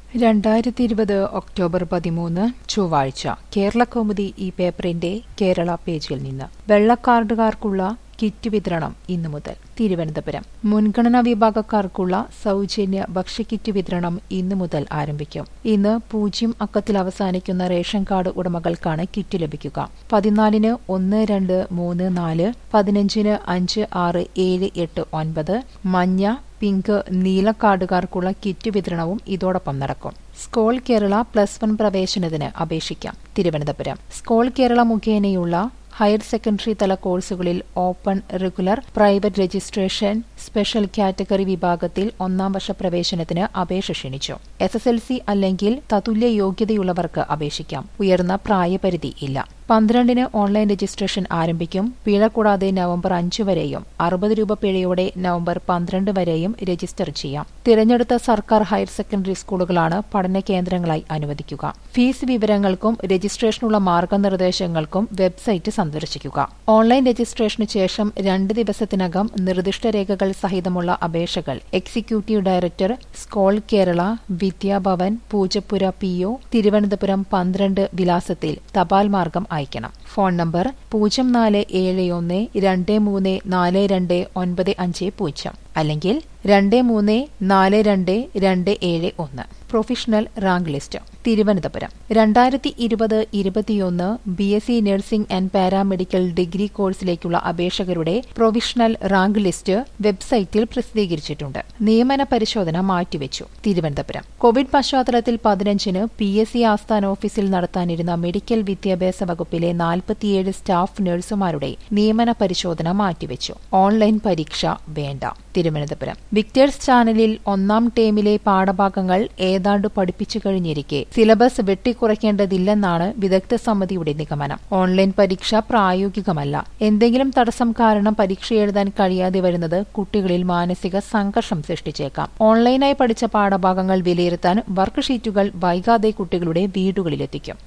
രണ്ടായിരത്തി ഇരുപത് ഒക്ടോബർ പതിമൂന്ന് ചൊവ്വാഴ്ച കേരളകൗമുദി ഈ പേപ്പറിന്റെ കേരള പേജിൽ നിന്ന് വെള്ളക്കാർഡുകാർക്കുള്ള കിറ്റ് വിതരണം ഇന്നു മുതൽ തിരുവനന്തപുരം മുൻഗണനാ വിഭാഗക്കാർക്കുള്ള സൗജന്യ ഭക്ഷ്യക്കിറ്റ് വിതരണം ഇന്നു മുതൽ ആരംഭിക്കും ഇന്ന് പൂജ്യം അക്കത്തിൽ അവസാനിക്കുന്ന റേഷൻ കാർഡ് ഉടമകൾക്കാണ് കിറ്റ് ലഭിക്കുക പതിനാലിന് ഒന്ന് രണ്ട് മൂന്ന് നാല് പതിനഞ്ചിന് അഞ്ച് ആറ് ഏഴ് എട്ട് ഒൻപത് മഞ്ഞ പിങ്ക് നീല കാർഡുകാർക്കുള്ള കിറ്റ് വിതരണവും ഇതോടൊപ്പം നടക്കും സ്കോൾ കേരള പ്ലസ് വൺ പ്രവേശനത്തിന് അപേക്ഷിക്കാം തിരുവനന്തപുരം സ്കോൾ കേരള മുഖേനയുള്ള ഹയർ സെക്കൻഡറി തല കോഴ്സുകളിൽ open regular private registration special category വിഭാഗത്തിൽ ഒന്നാം വർഷ പ്രവേശനത്തിന് അപേക്ഷ ക്ഷണിച്ചു എസ് എസ് എൽ സി അല്ലെങ്കിൽ തതുല്യ യോഗ്യതയുള്ളവർക്ക് അപേക്ഷിക്കാം ഉയർന്ന പ്രായപരിധി ഇല്ല പന്ത്രണ്ടിന് ഓൺലൈൻ രജിസ്ട്രേഷൻ ആരംഭിക്കും പിഴ കൂടാതെ നവംബർ അഞ്ച് വരെയും അറുപത് രൂപ പിഴയോടെ നവംബർ പന്ത്രണ്ട് വരെയും രജിസ്റ്റർ ചെയ്യാം തിരഞ്ഞെടുത്ത സർക്കാർ ഹയർ സെക്കൻഡറി സ്കൂളുകളാണ് പഠന കേന്ദ്രങ്ങളായി അനുവദിക്കുക ഫീസ് വിവരങ്ങൾക്കും രജിസ്ട്രേഷനുള്ള മാർഗനിർദ്ദേശങ്ങൾക്കും വെബ്സൈറ്റ് സന്ദർശിക്കുക ഓൺലൈൻ രജിസ്ട്രേഷനു ശേഷം രണ്ട് ദിവസത്തിനകം നിർദ്ദിഷ്ട രേഖകൾ സഹിതമുള്ള അപേക്ഷകൾ executive director SCOLE Kerala Vidyabhavan Poojappura P O Thiruvananthapuram പന്ത്രണ്ട് വിലാസത്തിൽ തപാൽ മാർഗം അയക്കണം ഫോൺ നമ്പർ പൂജ്യം നാല് ഏഴ് ഒന്ന് രണ്ട് മൂന്ന് നാല് രണ്ട് ഒൻപത് അഞ്ച് പൂജ്യം അല്ലെങ്കിൽ രണ്ട് മൂന്ന് നാല് രണ്ട് രണ്ട് ഏഴ് ഒന്ന് പ്രൊഫഷണൽ റാങ്ക് ലിസ്റ്റ് തിരുവനന്തപുരം രണ്ടായിരത്തി ഇരുപത് ഇരുപത്തിയൊന്ന് B S C nursing and paramedical degree കോഴ്സിലേക്കുള്ള അപേക്ഷകരുടെ പ്രൊവിഷണൽ റാങ്ക് ലിസ്റ്റ് വെബ്സൈറ്റിൽ പ്രസിദ്ധീകരിച്ചിട്ടുണ്ട് നിയമന പരിശോധന മാറ്റിവെച്ചു തിരുവനന്തപുരം കോവിഡ് പശ്ചാത്തലത്തിൽ പതിനഞ്ചിന് പി എസ് സി ആസ്ഥാന ഓഫീസിൽ നടത്താനിരുന്ന മെഡിക്കൽ വിദ്യാഭ്യാസ വകുപ്പിലെ നാൽപ്പത്തിയേഴ് സ്റ്റാഫ് നഴ്സുമാരുടെ നിയമന പരിശോധന മാറ്റിവെച്ചു ഓൺലൈൻ പരീക്ഷ വേണ്ട തിരുവനന്തപുരം വിക്ടേഴ്സ് ചാനലിൽ ഒന്നാം ടേമിലെ പാഠഭാഗങ്ങൾ ഏതാണ്ട് പഠിപ്പിച്ചു കഴിഞ്ഞിരിക്കെ സിലബസ് വെട്ടിക്കുറയ്ക്കേണ്ടതില്ലെന്നാണ് വിദഗ്ധ സമിതിയുടെ നിഗമനം ഓൺലൈൻ പരീക്ഷ പ്രായോഗികമല്ല എന്തെങ്കിലും തടസ്സം കാരണം പരീക്ഷ എഴുതാൻ കഴിയാതെ വരുന്നത് കുട്ടികളിൽ മാനസിക സംഘർഷം സൃഷ്ടിച്ചേക്കാം ഓൺലൈനായി പഠിച്ച പാഠഭാഗങ്ങൾ വിലയിരുത്താൻ വർക്ക് ഷീറ്റുകൾ വൈകാതെ കുട്ടികളുടെ വീടുകളിലെത്തിക്കും